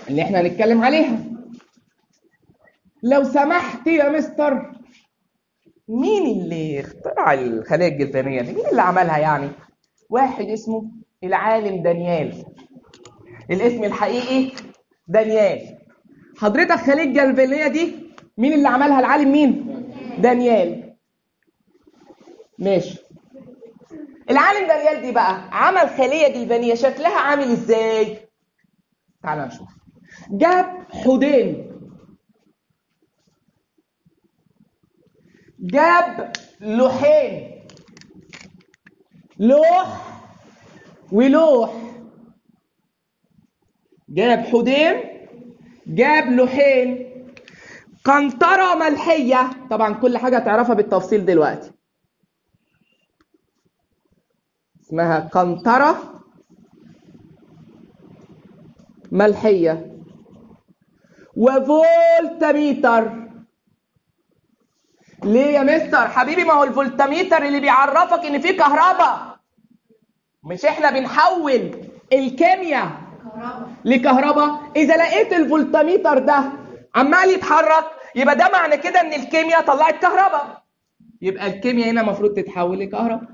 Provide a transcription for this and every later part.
اللي احنا هنتكلم عليها لو سمحت يا مستر مين اللي اخترع الخلايا الجلفانية دي؟ مين اللي عملها يعني؟ واحد اسمه العالم دانيال الاسم الحقيقي دانيال حضرتك خلية الجلفانية دي مين اللي عملها العالم مين؟ دانيال ماشي العالم دانيال دي بقى عمل خلية جلفانية شكلها عامل ازاي؟ تعال نشوف جاب حودين جاب لوحين لوح ولوح جاب حودين جاب لوحين قنطرة ملحية طبعا كل حاجة تعرفها بالتفصيل دلوقتي اسمها قنطرة ملحية وفولتميتر ليه يا مستر حبيبي ما هو الفولتميتر اللي بيعرفك ان في كهرباء مش احنا بنحول الكيمياء لكهرباء اذا لقيت الفولتميتر ده عمال يتحرك يبقى ده معنى كده ان الكيمياء طلعت كهرباء يبقى الكيمياء هنا المفروض تتحول لكهرباء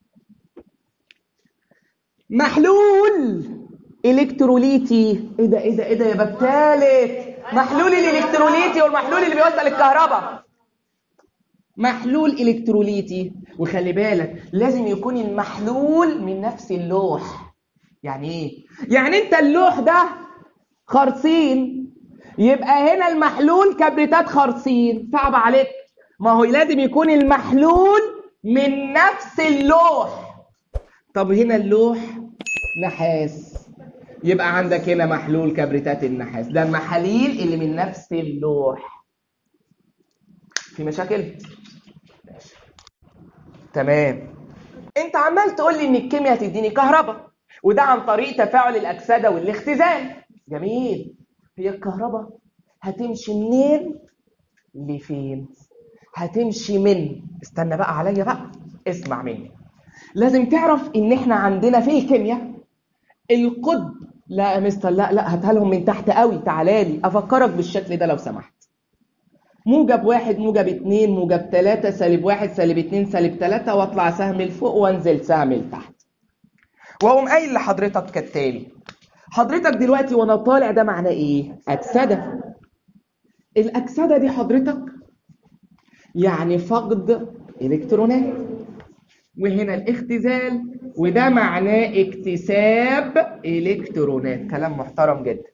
محلول الكتروليتي ايه ده ايه ده ايه ده يا باب تالت محلول الالكتروليتي والمحلول اللي بيوصل الكهرباء محلول الكتروليتي وخلي بالك لازم يكون المحلول من نفس اللوح يعني ايه يعني انت اللوح ده خرصين يبقى هنا المحلول كبريتات خرصين صعب عليك ما هو لازم يكون المحلول من نفس اللوح طب هنا اللوح نحاس يبقى عندك هنا محلول كبريتات النحاس ده المحاليل اللي من نفس اللوح في مشاكل ماشي. تمام انت عمال تقول لي ان الكيمياء هتديني كهرباء وده عن طريق تفاعل الاكسده والاختزال جميل هي الكهرباء هتمشي منين لفين هتمشي من استنى بقى عليا بقى اسمع مني لازم تعرف ان احنا عندنا في الكيمياء القطب لا يا مستر لا لا هاتها لهم من تحت قوي تعالى لي افكرك بالشكل ده لو سمحت موجب واحد موجب اتنين موجب تلاتة سالب واحد سالب اتنين سالب تلاتة واطلع سهم لفوق وانزل سهم لتحت واقوم قايل لحضرتك كالتالي حضرتك دلوقتي وانا طالع ده معناه ايه اكسده الاكسده دي حضرتك يعني فقد الكترونات وهنا الاختزال وده معناه اكتساب الكترونات كلام محترم جدا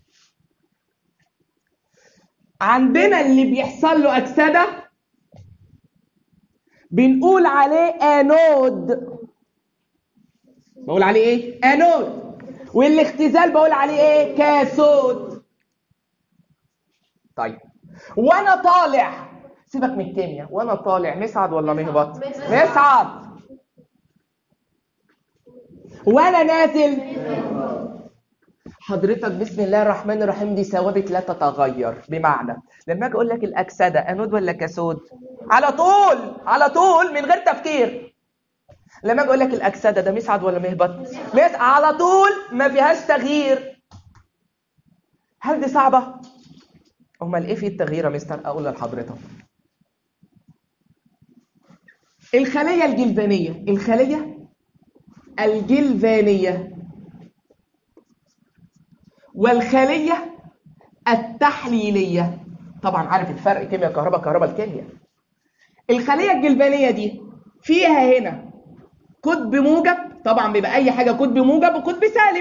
عندنا اللي بيحصل له اكسده بنقول عليه انود بقول عليه ايه انود والاختزال بقول عليه ايه كاثود طيب وانا طالع سيبك من الكيمياء وانا طالع مصعد ولا مهبط مصعد وانا نازل حضرتك بسم الله الرحمن الرحيم دي ثوابت لا تتغير بمعنى لما اجي اقول لك الاكسده انود ولا كاثود على طول على طول من غير تفكير لما اجي اقول لك الاكسده ده مصعد ولا مهبط مصعد على طول ما فيهاش تغيير هل دي صعبه امال ايه في التغيير يا مستر اقول لحضرتك الخليه الجلفانيه الخليه الجلفانيه والخليه التحليليه طبعا عارف الفرق كيمياء كهرباء كهرباء الكيمياء الخليه الجلفانيه دي فيها هنا قطب موجب طبعا بيبقى اي حاجه قطب موجب وقطب سالب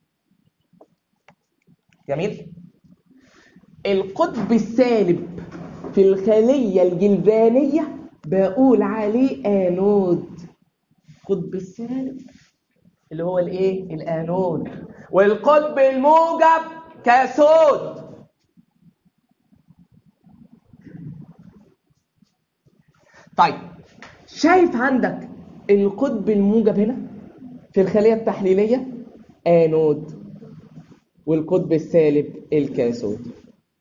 جميل القطب السالب في الخليه الجلفانيه بقول عليه انود القطب السالب اللي هو الايه الانود والقطب الموجب كاثود طيب شايف عندك القطب الموجب هنا في الخليه التحليليه انود والقطب السالب الكاثود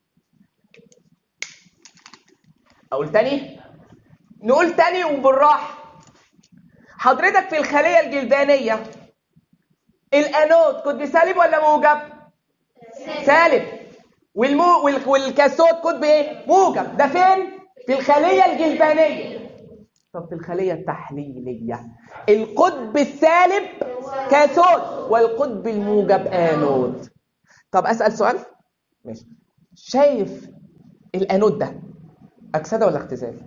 اقول تاني نقول تاني وبالراحه حضرتك في الخليه الجلدانيه الانود قطب سالب ولا موجب سالب والمو وال- والكاثود قطب ايه موجب ده فين في الخليه الجلبانيه طب في الخليه التحليليه القطب السالب كاثود والقطب الموجب انود طب اسال سؤال ماشي شايف الانود ده اكسده ولا اختزال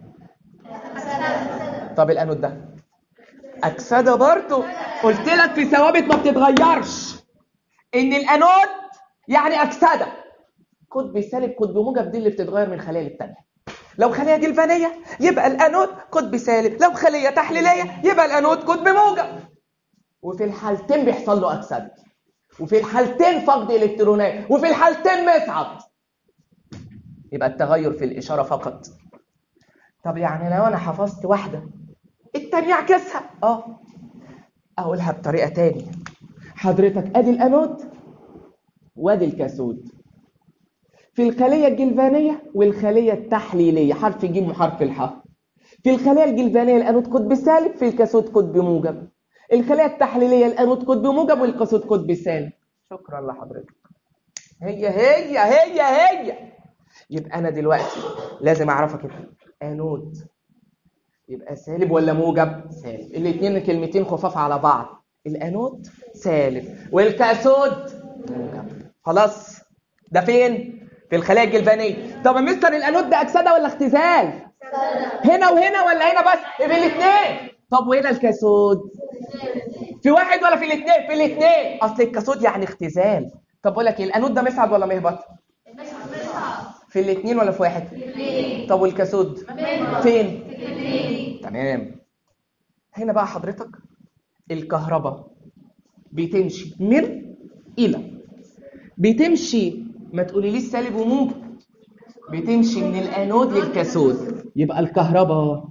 طب الانود ده اكسده برضه قلت لك في ثوابت ما بتتغيرش ان الانود يعني اكسده قطب سالب قطب موجب دي اللي بتتغير من خليه للتانيه لو خليه جلفانيه يبقى الانود قطب سالب لو خليه تحليليه يبقى الانود قطب موجب وفي الحالتين بيحصل له اكسده وفي الحالتين فقد الكترونات وفي الحالتين مصعد يبقى التغير في الاشاره فقط طب يعني لو انا حفظت واحده التانية اعكسها اه اقولها بطريقه تانية حضرتك ادي الانود وادي الكاثود في الخليه الجلفانيه والخليه التحليليه حرف ج وحرف الحاء في الخليه الجلفانيه الانود قطب سالب في الكاثود قطب موجب الخليه التحليليه الانود قطب موجب والكاثود قطب سالب شكرا لحضرتك هي هي هي هي يبقى انا دلوقتي لازم اعرفها كده انود يبقى سالب ولا موجب سالب الاثنين كلمتين خفاف على بعض الانود سالب والكاثود موجب خلاص ده فين في الخلايا الجلبانيه طب يا مستر الانود ده اكسده ولا اختزال هنا وهنا ولا هنا بس في الاثنين طب وهنا الكاثود في واحد ولا في الاثنين في الاثنين اصل الكاثود يعني اختزال طب بقول لك ايه الانود ده مصعد ولا مهبط في الاثنين ولا في واحد طب والكاثود فين تمام هنا بقى حضرتك الكهرباء بتمشي من الى بتمشي ما تقوليليش سالب وموجب بتمشي من الانود للكاثود يبقى الكهرباء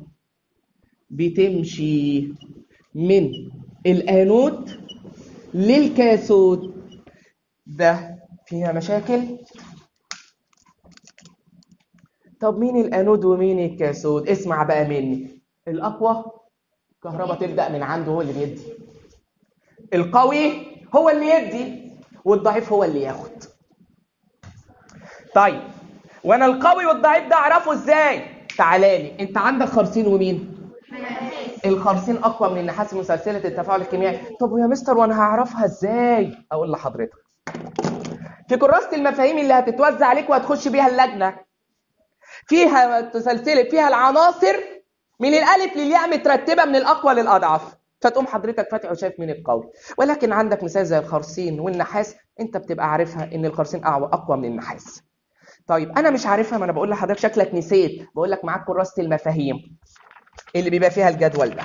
بتمشي من الانود للكاثود ده فيها مشاكل طب مين الانود ومين الكاثود اسمع بقى مني الاقوى كهرباء تبدا من عنده هو اللي بيدي القوي هو اللي يدي والضعيف هو اللي ياخد طيب وانا القوي والضعيف ده اعرفه ازاي تعالى لي انت عندك خرسين ومين الخرسين اقوى من النحاس مسلسله التفاعل الكيميائي طب ويا مستر وانا هعرفها ازاي اقول لحضرتك في كراسه المفاهيم اللي هتتوزع عليك وهتخش بيها اللجنه فيها سلسله فيها العناصر من الالف للياء مترتبه من الاقوى للاضعف فتقوم حضرتك فاتح وشايف مين القوي ولكن عندك مثال زي الخرسين والنحاس انت بتبقى عارفها ان الخرسين أعو- اقوى من النحاس طيب انا مش عارفها ما انا بقول لحضرتك شكلك نسيت بقول لك معاك كراسه المفاهيم اللي بيبقى فيها الجدول ده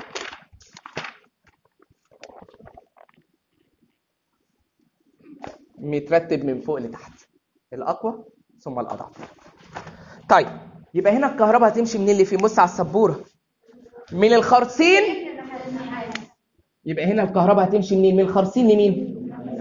مترتب من فوق لتحت الاقوى ثم الاضعف طيب يبقى هنا الكهرباء هتمشي منين اللي في بص على السبوره من الخرسين يبقى هنا الكهرباء هتمشي منين من الخرسين لمين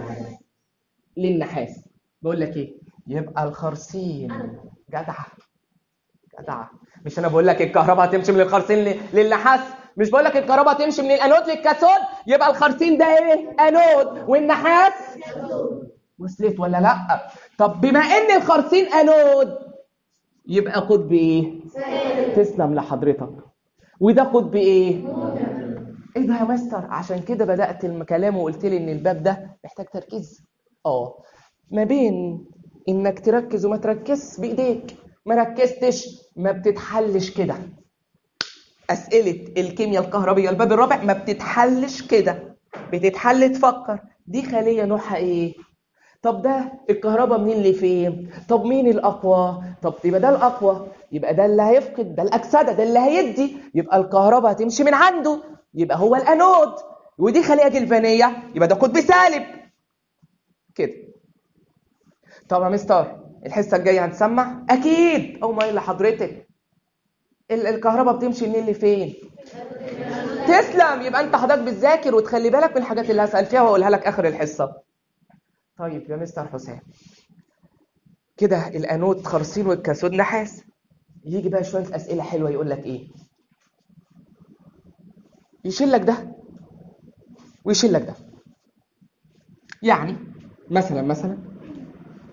للنحاس بقول لك ايه يبقى الخرسين جدع جدع مش انا بقول لك الكهرباء هتمشي من الخرسين ل- للنحاس مش بقول لك الكهرباء هتمشي من الانود للكاثود يبقى الخرسين ده ايه انود والنحاس وصلت ولا لا طب بما ان الخرسين انود يبقى قطب ايه تسلم لحضرتك وده قطب ايه ايه ده يا مستر عشان كده بدات الكلام وقلت لي ان الباب ده محتاج تركيز اه ما بين انك تركز وما تركزش بايديك ما ركزتش ما بتتحلش كده اسئله الكيمياء الكهربيه الباب الرابع ما بتتحلش كده بتتحل تفكر دي خليه نوعها ايه طب ده الكهرباء منين لفين طب مين الاقوى طب يبقى ده الاقوى يبقى ده اللي هيفقد ده الاكسده ده اللي هيدي يبقى الكهرباء هتمشي من عنده يبقى هو الانود ودي خليه جلفانيه يبقى ده قطب سالب كده طب يا مستر الحصه الجايه هنسمع اكيد او ما اقول لحضرتك ال- الكهرباء بتمشي منين لفين تسلم يبقى انت حضرتك بتذاكر وتخلي بالك من الحاجات اللي هسال فيها واقولها لك اخر الحصه طيب يا مستر حسام كده الانود خرسين والكاثود نحاس يجي بقى شويه اسئله حلوه يقول لك ايه يشيل لك ده ويشيل لك ده يعني مثلا مثلا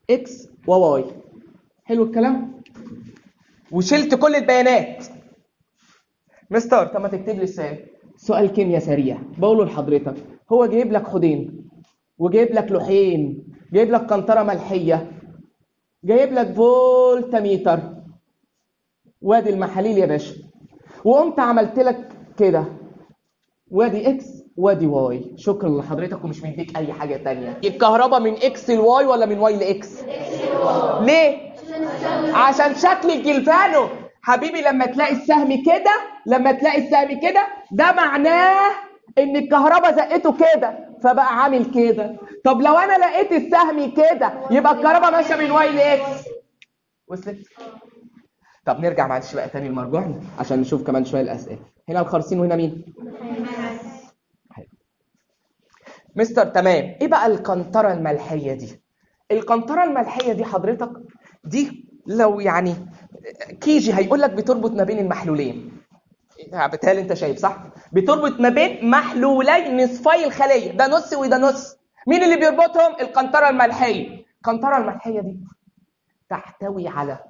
اكس وواي حلو الكلام وشلت كل البيانات مستر طب ما تكتب لي السؤال سؤال كيمياء سريع بقوله لحضرتك هو جايب لك خدين وجايب لك لوحين جايب لك قنطره ملحيه جايب لك فولتميتر وادي المحاليل يا باشا وقمت عملت لك كده وادي اكس وادي واي شكرا لحضرتك ومش مديك اي حاجه تانية الكهرباء من اكس لواي ولا من واي لاكس ليه عشان شكل الجلفانو حبيبي لما تلاقي السهم كده لما تلاقي السهم كده ده معناه ان الكهرباء زقته كده فبقى عامل كده طب لو انا لقيت السهم كده يبقى الكهرباء ماشيه من واي لاكس وصلت طب نرجع معلش بقى تاني لمرجوعنا عشان نشوف كمان شويه الاسئله هنا الخرسين وهنا مين حلو. مستر تمام ايه بقى القنطره الملحيه دي القنطره الملحيه دي حضرتك دي لو يعني كيجي هيقول لك بتربط ما بين المحلولين بالتالي انت شايف صح بتربط ما بين محلولي نصفي الخليه ده نص وده نص مين اللي بيربطهم القنطره الملحيه القنطره الملحيه دي تحتوي على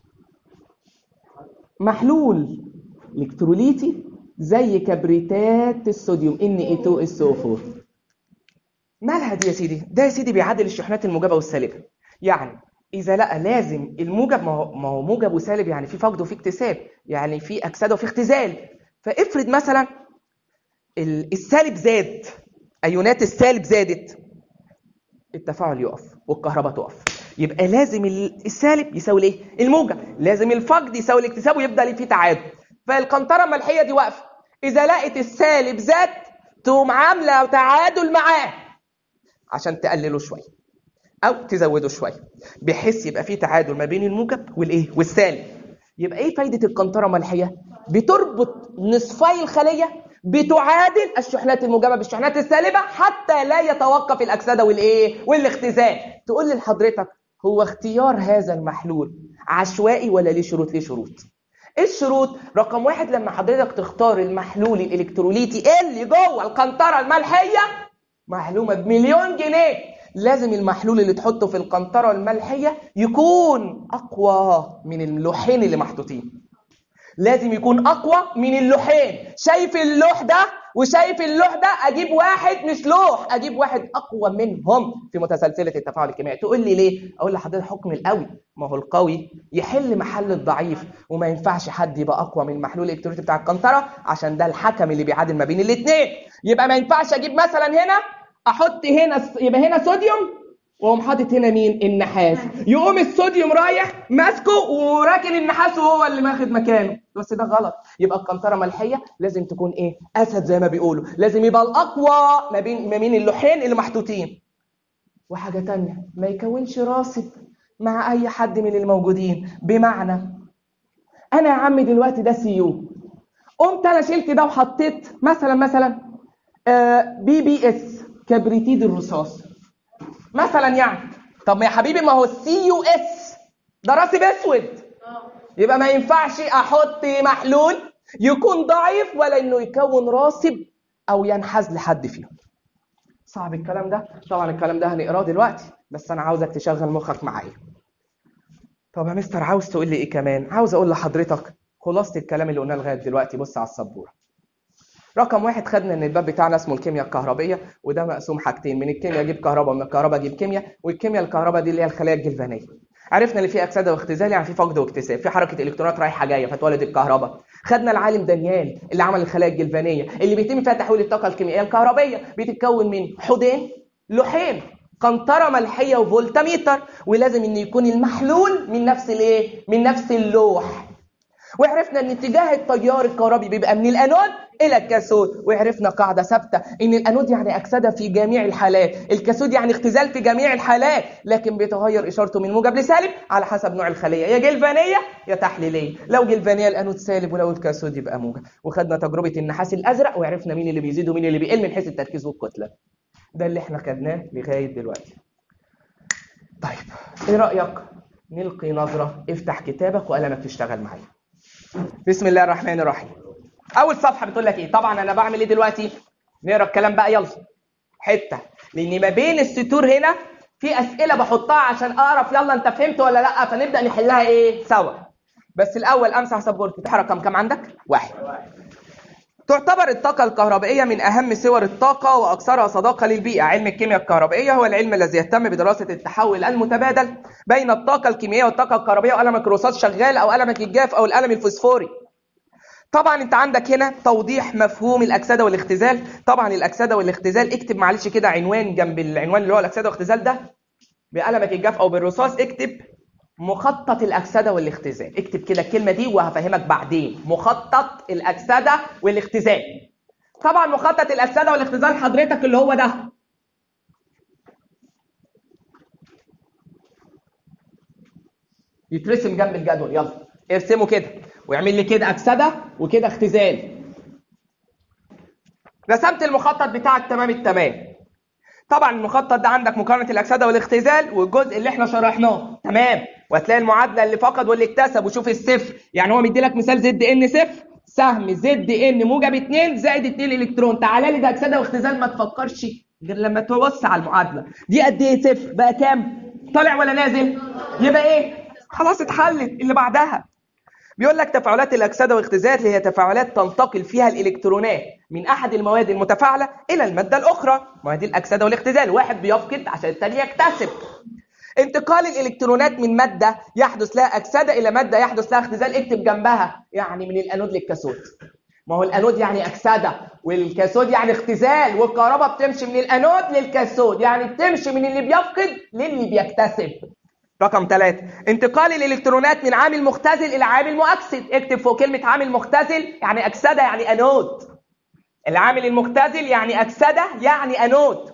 محلول الكتروليتي زي كبريتات الصوديوم Na2SO4 مالها دي يا سيدي ده يا سيدي بيعادل الشحنات الموجبه والسالبه يعني اذا لقى لازم الموجب ما هو ما هو موجب وسالب يعني في فقد وفي اكتساب يعني في اكسده وفي اختزال فافرض مثلا ال- السالب زاد ايونات السالب زادت التفاعل يقف والكهرباء تقف يبقى لازم ال- السالب يساوي الايه الموجب لازم الفقد يساوي الاكتساب ويفضل في تعادل فالقنطره الملحيه دي واقفه اذا لقت السالب زاد تقوم عامله تعادل معاه عشان تقلله شويه او تزوده شويه بحيث يبقى في تعادل ما بين الموجب والايه والسالب يبقى ايه فايده القنطره الملحيه بتربط نصفي الخليه بتعادل الشحنات الموجبه بالشحنات السالبه حتى لا يتوقف الاكسده والايه والاختزال تقول لي لحضرتك هو اختيار هذا المحلول عشوائي ولا ليه شروط ليه شروط ايه الشروط رقم واحد لما حضرتك تختار المحلول الالكتروليتي اللي جوه القنطره الملحيه معلومه بمليون جنيه لازم المحلول اللي تحطه في القنطره الملحيه يكون اقوى من اللوحين اللي محطوطين لازم يكون اقوى من اللوحين شايف اللوح ده وشايف اللوح ده اجيب واحد مش لوح اجيب واحد اقوى منهم في متسلسله التفاعل الكيميائي تقول لي ليه اقول لحضرتك حكم القوي ما هو القوي يحل محل الضعيف وما ينفعش حد يبقى اقوى من المحلول الالكتروليتي بتاع القنطره عشان ده الحكم اللي بيعادل ما بين الاثنين يبقى ما ينفعش اجيب مثلا هنا احط هنا يبقى هنا صوديوم واقوم حاطط هنا مين النحاس يقوم الصوديوم رايح ماسكه وراكن النحاس وهو اللي ماخد مكانه بس ده غلط يبقى القنطره ملحيه لازم تكون ايه اسد زي ما بيقولوا لازم يبقى الاقوى ما بين ما بين اللوحين اللي محطوطين وحاجه تانية ما يكونش راسب مع اي حد من الموجودين بمعنى انا يا عم دلوقتي ده سي يو قمت انا شلت ده وحطيت مثلا مثلا بي بي اس كبريتيد الرصاص مثلا يعني طب ما يا حبيبي ما هو السي يو اس ده راسب اسود يبقى ما ينفعش احط محلول يكون ضعيف ولا انه يكون راسب او ينحاز لحد فيهم صعب الكلام ده طبعا الكلام ده هنقراه دلوقتي بس انا عاوزك تشغل مخك معايا طب يا مستر عاوز تقول لي ايه كمان عاوز اقول لحضرتك خلاصه الكلام اللي قلناه لغايه دلوقتي بص على السبوره رقم واحد خدنا ان الباب بتاعنا اسمه الكيمياء الكهربيه وده مقسوم حاجتين من الكيمياء اجيب كهرباء ومن الكهرباء اجيب كيمياء والكيمياء الكهرباء دي اللي هي الخلايا الجلفانيه عرفنا اللي فيه اكسده واختزال يعني في فقد واكتساب في حركه الكترونات رايحه جايه فتولد الكهرباء خدنا العالم دانيال اللي عمل الخلايا الجلفانيه اللي بيتم فيها تحويل الطاقه الكيميائيه الكهربيه بتتكون من حدين لوحين قنطره ملحيه وفولتميتر ولازم ان يكون المحلول من نفس الايه من نفس اللوح وعرفنا ان اتجاه التيار الكهربي بيبقى من الانود الى الكاثود وعرفنا قاعده ثابته ان الانود يعني اكسده في جميع الحالات الكاثود يعني اختزال في جميع الحالات لكن بيتغير اشارته من موجب لسالب على حسب نوع الخليه يا جلفانيه يا تحليليه لو جلفانيه الانود سالب ولو الكاثود يبقى موجب وخدنا تجربه النحاس الازرق وعرفنا مين اللي بيزيد ومين اللي بيقل من حيث التركيز والكتله ده اللي احنا خدناه لغايه دلوقتي طيب ايه رايك نلقي نظره افتح كتابك وقلمك تشتغل معايا بسم الله الرحمن الرحيم اول صفحه بتقول لك ايه طبعا انا بعمل ايه دلوقتي نقرا الكلام بقى يلا حته لان ما بين السطور هنا في اسئله بحطها عشان اعرف يلا انت فهمت ولا لا فنبدا نحلها ايه سوا بس الاول امسح سبورت في رقم كام عندك واحد تعتبر الطاقة الكهربائية من أهم صور الطاقة وأكثرها صداقة للبيئة. علم الكيمياء الكهربائية هو العلم الذي يهتم بدراسة التحول المتبادل بين الطاقة الكيميائية والطاقة الكهربائية وقلمك الرصاص شغال أو قلمك الجاف أو القلم الفوسفوري. طبعا انت عندك هنا توضيح مفهوم الاكسده والاختزال طبعا الاكسده والاختزال اكتب معلش كده عنوان جنب العنوان اللي هو الاكسده والاختزال ده بقلمك الجاف او بالرصاص اكتب مخطط الاكسده والاختزال اكتب كده الكلمه دي وهفهمك بعدين مخطط الاكسده والاختزال طبعا مخطط الاكسده والاختزال حضرتك اللي هو ده يترسم جنب الجدول يلا ارسمه كده ويعمل لي كده اكسده وكده اختزال رسمت المخطط بتاعك تمام التمام طبعا المخطط ده عندك مقارنه الاكسده والاختزال والجزء اللي احنا شرحناه تمام وهتلاقي المعادله اللي فقد واللي اكتسب وشوف الصفر يعني هو مدي لك مثال زد ان صفر سهم زد ان موجب 2 زائد 2 الكترون تعالى لي ده اكسده واختزال ما تفكرش غير لما توسع المعادله دي قد ايه صفر بقى كام طالع ولا نازل يبقى ايه خلاص اتحلت اللي بعدها بيقول لك تفاعلات الاكسده والاختزال هي تفاعلات تنتقل فيها الالكترونات من احد المواد المتفاعله الى الماده الاخرى ما دي الاكسده والاختزال واحد بيفقد عشان الثاني يكتسب انتقال الالكترونات من ماده يحدث لها اكسده الى ماده يحدث لها اختزال اكتب جنبها يعني من الانود للكاثود ما هو الانود يعني اكسده والكاثود يعني اختزال والكهرباء بتمشي من الانود للكاثود يعني بتمشي من اللي بيفقد للي بيكتسب رقم ثلاثة انتقال الالكترونات من عامل مختزل الى عامل مؤكسد اكتب فوق كلمة عامل مختزل يعني اكسدة يعني انود العامل المختزل يعني اكسدة يعني انود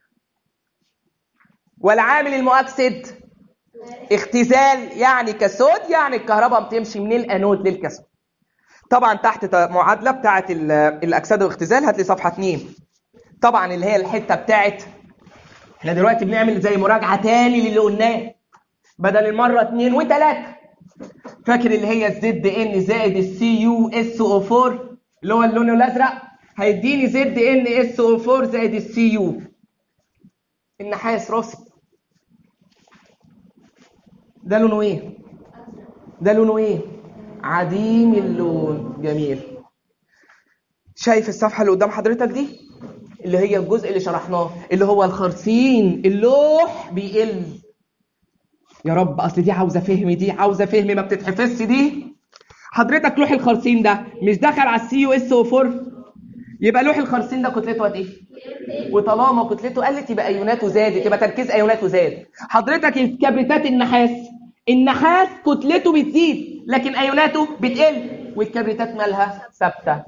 والعامل المؤكسد اختزال يعني كاثود يعني الكهرباء بتمشي من الانود للكاثود طبعا تحت معادله بتاعه الاكسده والاختزال هات لي صفحه 2 طبعا اللي هي الحته بتاعت احنا دلوقتي بنعمل زي مراجعه تاني للي قلناه بدل المره 2 و3 فاكر اللي هي الزد ان زائد السي يو اس او 4 اللي هو اللون الازرق هيديني زد ان اس او 4 زائد السي يو النحاس راسي ده لونه ايه ده لونه ايه عديم اللون جميل شايف الصفحه اللي قدام حضرتك دي اللي هي الجزء اللي شرحناه اللي هو الخرسين اللوح بيقل يا رب اصل دي عاوزه فهم دي عاوزه فهم ما بتتحفظش دي حضرتك لوح الخرسين ده مش دخل على السي يو اس او 4 يبقى لوح الخرسين ده كتلته قد ايه وطالما كتلته قلت يبقى ايوناته زادت يبقى تركيز ايوناته زاد حضرتك الكبريتات النحاس النحاس كتلته بتزيد لكن ايوناته بتقل والكبريتات مالها ثابته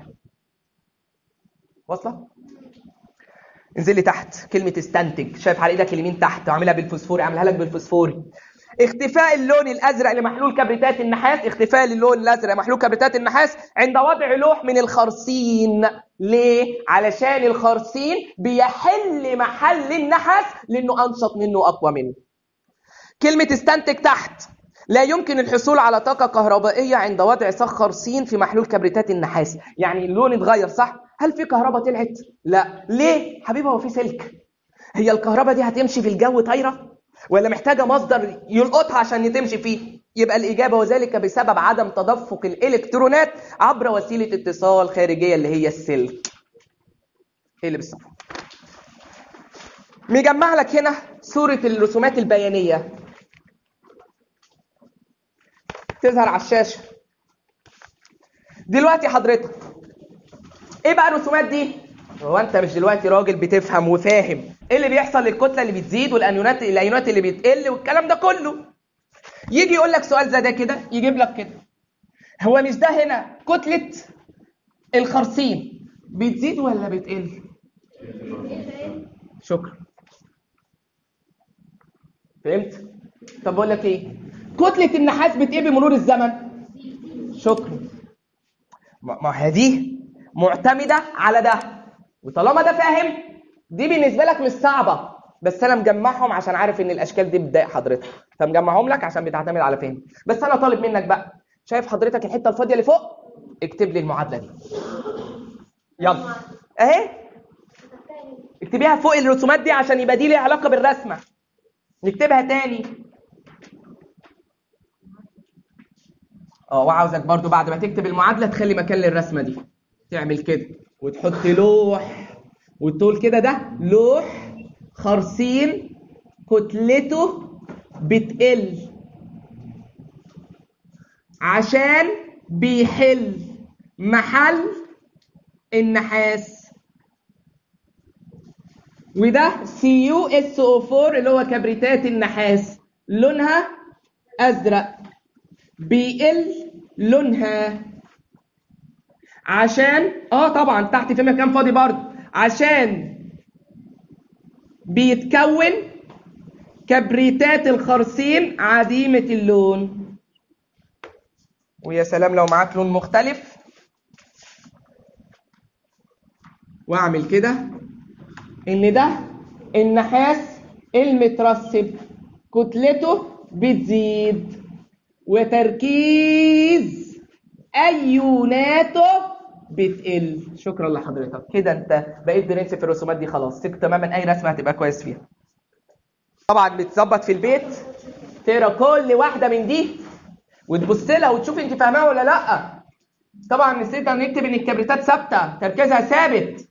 واصله انزل لي تحت كلمه استنتج شايف على ايدك اليمين تحت وعاملها بالفوسفوري عاملها لك بالفوسفوري اختفاء اللون الازرق لمحلول كبريتات النحاس اختفاء اللون الازرق محلول كبريتات النحاس عند وضع لوح من الخرسين ليه علشان الخرسين بيحل محل النحاس لانه انشط منه واقوى منه كلمه استنتج تحت لا يمكن الحصول على طاقة كهربائية عند وضع صخ خرسين في محلول كبريتات النحاس يعني اللون اتغير صح؟ هل في كهرباء طلعت؟ لا ليه؟ حبيبي هو في سلك هي الكهرباء دي هتمشي في الجو طايرة؟ ولا محتاجة مصدر يلقطها عشان تمشي فيه؟ يبقى الإجابة وذلك بسبب عدم تدفق الإلكترونات عبر وسيلة اتصال خارجية اللي هي السلك. إيه اللي بالصفحة؟ مجمع لك هنا صورة الرسومات البيانية تظهر على الشاشة دلوقتي حضرتك ايه بقى الرسومات دي هو انت مش دلوقتي راجل بتفهم وفاهم ايه اللي بيحصل للكتله اللي بتزيد والانيونات الايونات اللي بتقل والكلام ده كله يجي يقول لك سؤال زي ده كده يجيب لك كده هو مش ده هنا كتله الخرسين بتزيد ولا بتقل شكرا فهمت طب بقول لك ايه كتله النحاس بتقل بمرور الزمن شكرا ما هي دي معتمده على ده وطالما ده فاهم دي بالنسبه لك مش صعبه بس انا مجمعهم عشان عارف ان الاشكال دي بتضايق حضرتك فمجمعهم لك عشان بتعتمد على فهم بس انا طالب منك بقى شايف حضرتك الحته الفاضيه اللي فوق اكتب لي المعادله دي يلا اهي اكتبيها فوق الرسومات دي عشان يبقى دي ليها علاقه بالرسمه نكتبها تاني اه وعاوزك برضو بعد ما تكتب المعادله تخلي مكان للرسمه دي تعمل كده وتحط لوح وتقول كده ده لوح خرسين كتلته بتقل عشان بيحل محل النحاس وده سي يو اس او 4 اللي هو كبريتات النحاس لونها ازرق بيقل لونها عشان اه طبعا تحت في مكان فاضي برضه عشان بيتكون كبريتات الخرسين عديمة اللون ويا سلام لو معاك لون مختلف واعمل كده ان ده النحاس المترسب كتلته بتزيد وتركيز ايوناته بتقل شكرا لحضرتك كده انت بقيت برنس في الرسومات دي خلاص ثق تماما اي رسمه هتبقى كويس فيها طبعا بتظبط في البيت تقرا كل واحده من دي وتبص لها وتشوف انت فاهماها ولا لا طبعا نسيت ان نكتب ان الكبريتات ثابته تركيزها ثابت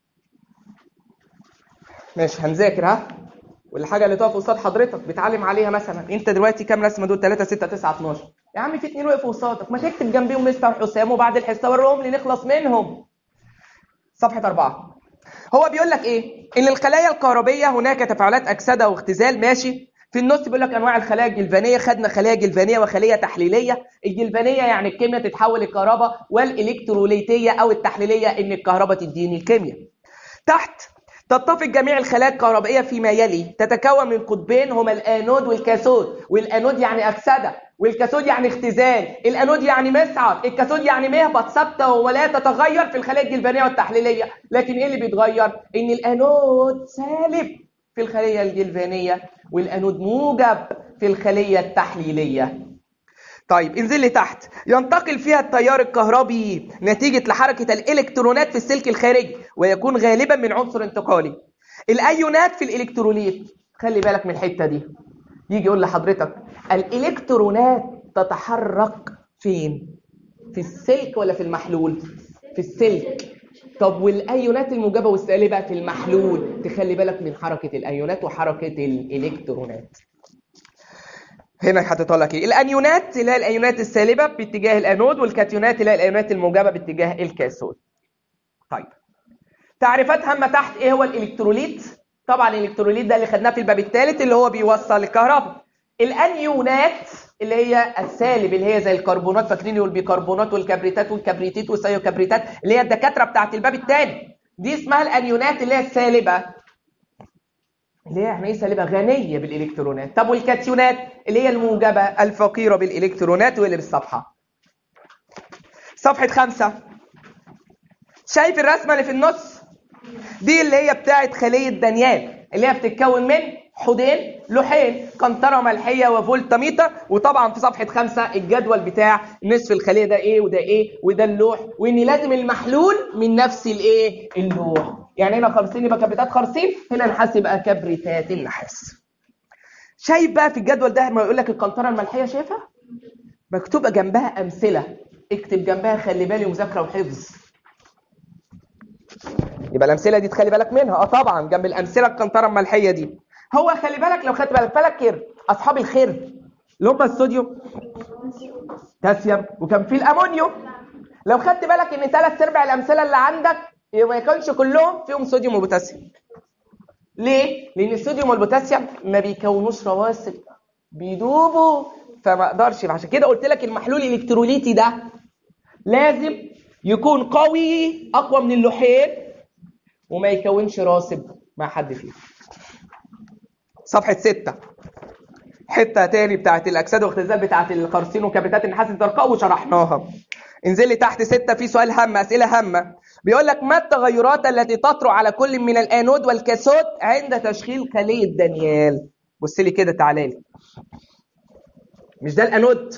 ماشي هنذاكر ها والحاجه اللي تقف قصاد حضرتك بتعلم عليها مثلا انت دلوقتي كام رسمه دول 3 6 9 12 يا عم في اتنين وقفوا قصادك ما تكتب جنبيهم مستر حسام وبعد الحصه وريهم لي نخلص منهم صفحه أربعة هو بيقول لك ايه ان الخلايا الكهربيه هناك تفاعلات اكسده واختزال ماشي في النص بيقول لك انواع الخلايا الجلفانيه خدنا خلايا جلفانيه وخليه تحليليه الجلفانيه يعني الكيمياء تتحول لكهرباء والالكتروليتيه او التحليليه ان الكهرباء تديني الكيمياء تحت تتفق جميع الخلايا الكهربائيه فيما يلي تتكون من قطبين هما الانود والكاثود والانود يعني اكسده والكاثود يعني اختزال الانود يعني مصعد الكاثود يعني مهبط ثابته ولا تتغير في الخلايا الجلفانيه والتحليليه لكن ايه اللي بيتغير ان الانود سالب في الخليه الجلفانيه والانود موجب في الخليه التحليليه طيب انزل لي تحت ينتقل فيها التيار الكهربي نتيجة لحركة الإلكترونات في السلك الخارجي ويكون غالبا من عنصر انتقالي الأيونات في الإلكتروليت خلي بالك من الحتة دي يجي يقول لحضرتك الإلكترونات تتحرك فين في السلك ولا في المحلول في السلك طب والأيونات الموجبة والسالبة في المحلول تخلي بالك من حركة الأيونات وحركة الإلكترونات هنا حاططها لك ايه الانيونات اللي هي الايونات السالبه باتجاه الانود والكاتيونات اللي هي الايونات الموجبه باتجاه الكاثود طيب تعريفات هامه تحت ايه هو الالكتروليت طبعا الالكتروليت ده اللي خدناه في الباب الثالث اللي هو بيوصل الكهرباء الانيونات اللي هي السالب اللي هي زي الكربونات فاكرين والبيكربونات والكبريتات والكبريتيت والسيوكبريتات اللي هي الدكاتره بتاعت الباب الثاني دي اسمها الانيونات اللي هي السالبه اللي هي يعني ايه سالبه غنيه بالالكترونات طب والكاتيونات اللي هي الموجبه الفقيره بالالكترونات واللي بالصفحه صفحه خمسة شايف الرسمه اللي في النص دي اللي هي بتاعت خليه دانيال اللي هي بتتكون من حودين لوحين قنطره ملحيه وفولتميتر وطبعا في صفحه خمسة الجدول بتاع نصف الخليه ده ايه وده ايه وده اللوح وان لازم المحلول من نفس الايه اللوح يعني هنا خرسين يبقى كبريتات خرسين هنا نحاس يبقى كبريتات النحاس شايف بقى في الجدول ده ما يقول لك القنطره الملحيه شايفها مكتوبه جنبها امثله اكتب جنبها خلي بالي مذاكره وحفظ يبقى الامثله دي تخلي بالك منها اه طبعا جنب الامثله القنطره الملحيه دي هو خلي بالك لو خدت بالك فلك اصحاب الخير اللي هم الصوديوم كالسيوم وكان في الامونيوم لو خدت بالك ان ثلاث ارباع الامثله اللي عندك ما يكونش كلهم فيهم صوديوم وبوتاسيوم ليه لان الصوديوم والبوتاسيوم ما بيكونوش رواسب بيدوبوا فما اقدرش عشان كده قلت لك المحلول الالكتروليتي ده لازم يكون قوي اقوى من اللوحين وما يكونش راسب مع حد فيهم صفحه ستة حته تاني بتاعت الاجساد واختزال بتاعت القرصين وكبريتات النحاس الزرقاء وشرحناها انزل لي تحت ستة في سؤال هامة أسئلة هامة بيقول لك ما التغيرات التي تطرأ على كل من الانود والكاثود عند تشغيل خلية دانيال بص لي كده تعالى لي مش ده الانود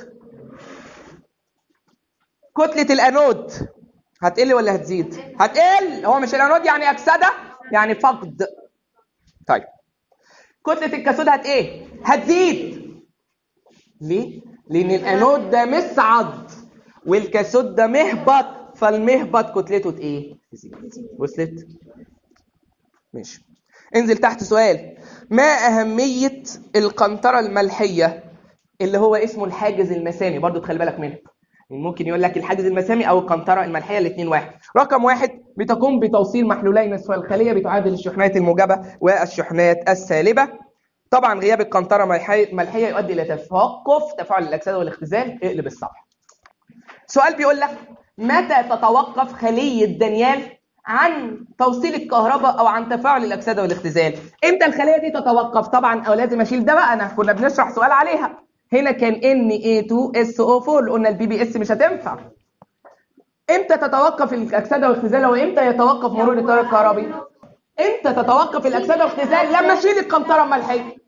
كتلة الانود هتقل ولا هتزيد هتقل هو مش الانود يعني اكسده يعني فقد طيب كتله الكاثود هت ايه هتزيد ليه لان الانود ده مصعد والكاثود ده مهبط فالمهبط كتلته ايه تزيد وصلت ماشي انزل تحت سؤال ما أهمية القنطرة الملحية اللي هو اسمه الحاجز المسامي برضو تخلي بالك منه ممكن يقول لك الحاجز المسامي او القنطره الملحيه الاثنين واحد رقم واحد بتقوم بتوصيل محلولين اسفل الخليه بتعادل الشحنات الموجبه والشحنات السالبه طبعا غياب القنطره الملحيه يؤدي الى توقف تفاعل الاكسده والاختزال اقلب الصفحه سؤال بيقول لك متى تتوقف خليه دانيال عن توصيل الكهرباء او عن تفاعل الاكسده والاختزال امتى الخليه دي تتوقف طبعا او لازم اشيل ده بقى انا كنا بنشرح سؤال عليها هنا كان Na2SO4 اللي قلنا البي بي اس مش هتنفع امتى تتوقف الاكسده والاختزال وامتى يتوقف مرور التيار الكهربي امتى تتوقف الاكسده والاختزال لما اشيل القنطره الملحيه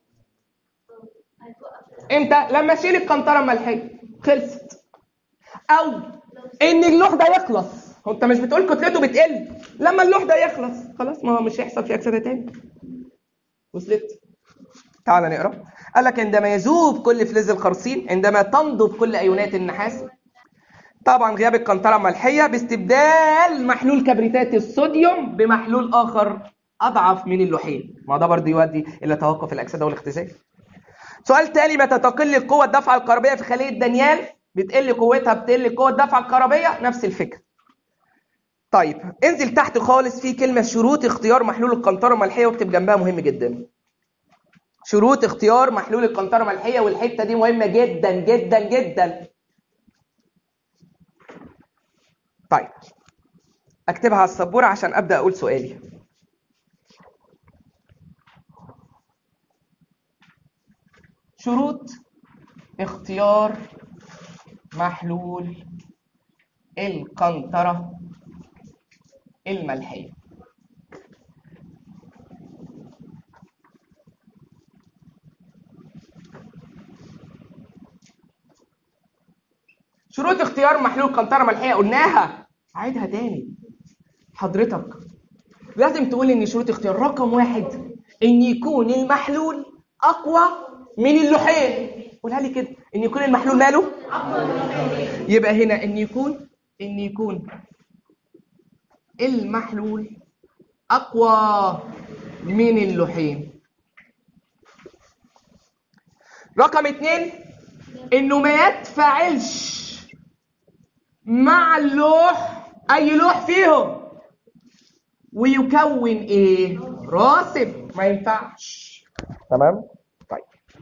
امتى لما اشيل القنطره الملحيه خلصت او ان اللوح ده يخلص هو انت مش بتقول كتلته بتقل لما اللوح ده يخلص خلاص ما هو مش هيحصل فيه اكسده تاني وصلت تعال نقرا قال لك عندما يذوب كل فلز الخرسين عندما تنضب كل ايونات النحاس طبعا غياب القنطره الملحيه باستبدال محلول كبريتات الصوديوم بمحلول اخر اضعف من اللوحين ما ده برضه يؤدي الى توقف الاكسده والاختزال سؤال تاني متى تقل قوه الدفعه الكهربائيه في خليه دانيال بتقل قوتها بتقل قوه الدفعه الكهربائيه نفس الفكره طيب انزل تحت خالص في كلمه شروط اختيار محلول القنطره الملحيه واكتب جنبها مهم جدا شروط اختيار محلول القنطره الملحيه والحته دي مهمه جدا جدا جدا طيب اكتبها على السبوره عشان ابدا اقول سؤالي شروط اختيار محلول القنطره الملحيه شروط اختيار محلول قنطره ملحيه قلناها عيدها تاني حضرتك لازم تقول ان شروط اختيار رقم واحد ان يكون المحلول اقوى من اللوحين قولها لي كده ان يكون المحلول ماله يبقى هنا ان يكون ان يكون المحلول اقوى من اللوحين رقم اتنين انه ما يتفاعلش مع اللوح اي لوح فيهم ويكون ايه راسب ما ينفعش تمام طيب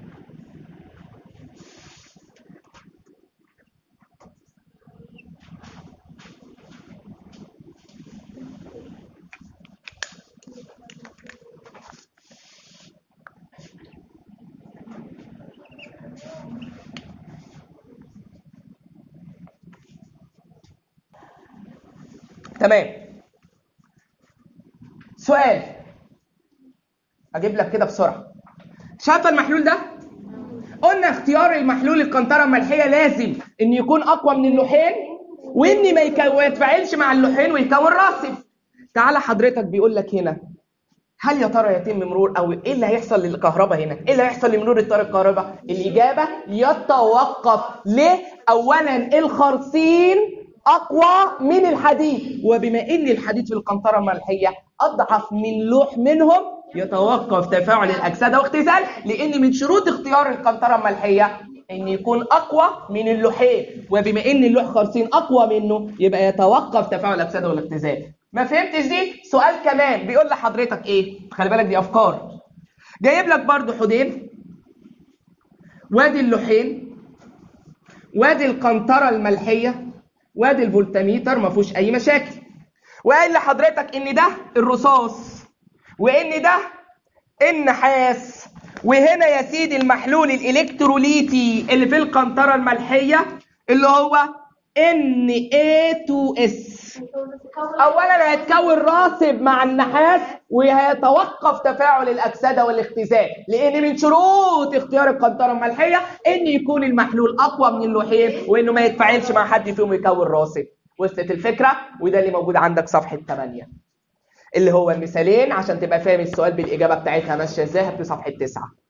تمام سؤال اجيب لك كده بسرعه شايف المحلول ده قلنا اختيار المحلول القنطره الملحيه لازم ان يكون اقوى من اللوحين وان ما يكو- يتفاعلش مع اللوحين ويكون راسب تعالى حضرتك بيقول لك هنا هل يا ترى يتم مرور او ايه اللي هيحصل للكهرباء هنا؟ ايه اللي هيحصل لمرور التيار الكهرباء؟ الاجابه يتوقف ليه؟ اولا الخرسين اقوى من الحديد وبما ان الحديد في القنطره الملحيه اضعف من لوح منهم يتوقف تفاعل الاكسده واختزال لان من شروط اختيار القنطره الملحيه ان يكون اقوى من اللوحين وبما ان اللوح خرسين اقوى منه يبقى يتوقف تفاعل الاكسده والاختزال ما فهمتش دي سؤال كمان بيقول لحضرتك ايه خلي بالك دي افكار جايب لك برضو حدين وادي اللوحين وادي القنطره الملحيه وادي الفولتميتر ما فيهوش اي مشاكل وقال لحضرتك ان ده الرصاص وان ده النحاس وهنا يا سيدي المحلول الالكتروليتي اللي في القنطره الملحيه اللي هو Na2S اولا هيتكون راسب مع النحاس وهيتوقف تفاعل الاكسده والاختزال لان من شروط اختيار القنطره الملحيه ان يكون المحلول اقوى من اللوحين وانه ما يتفاعلش مع حد فيهم ويكون راسب وصلت الفكره وده اللي موجود عندك صفحه 8 اللي هو المثالين عشان تبقى فاهم السؤال بالاجابه بتاعتها ماشيه ازاي هات لي صفحه 9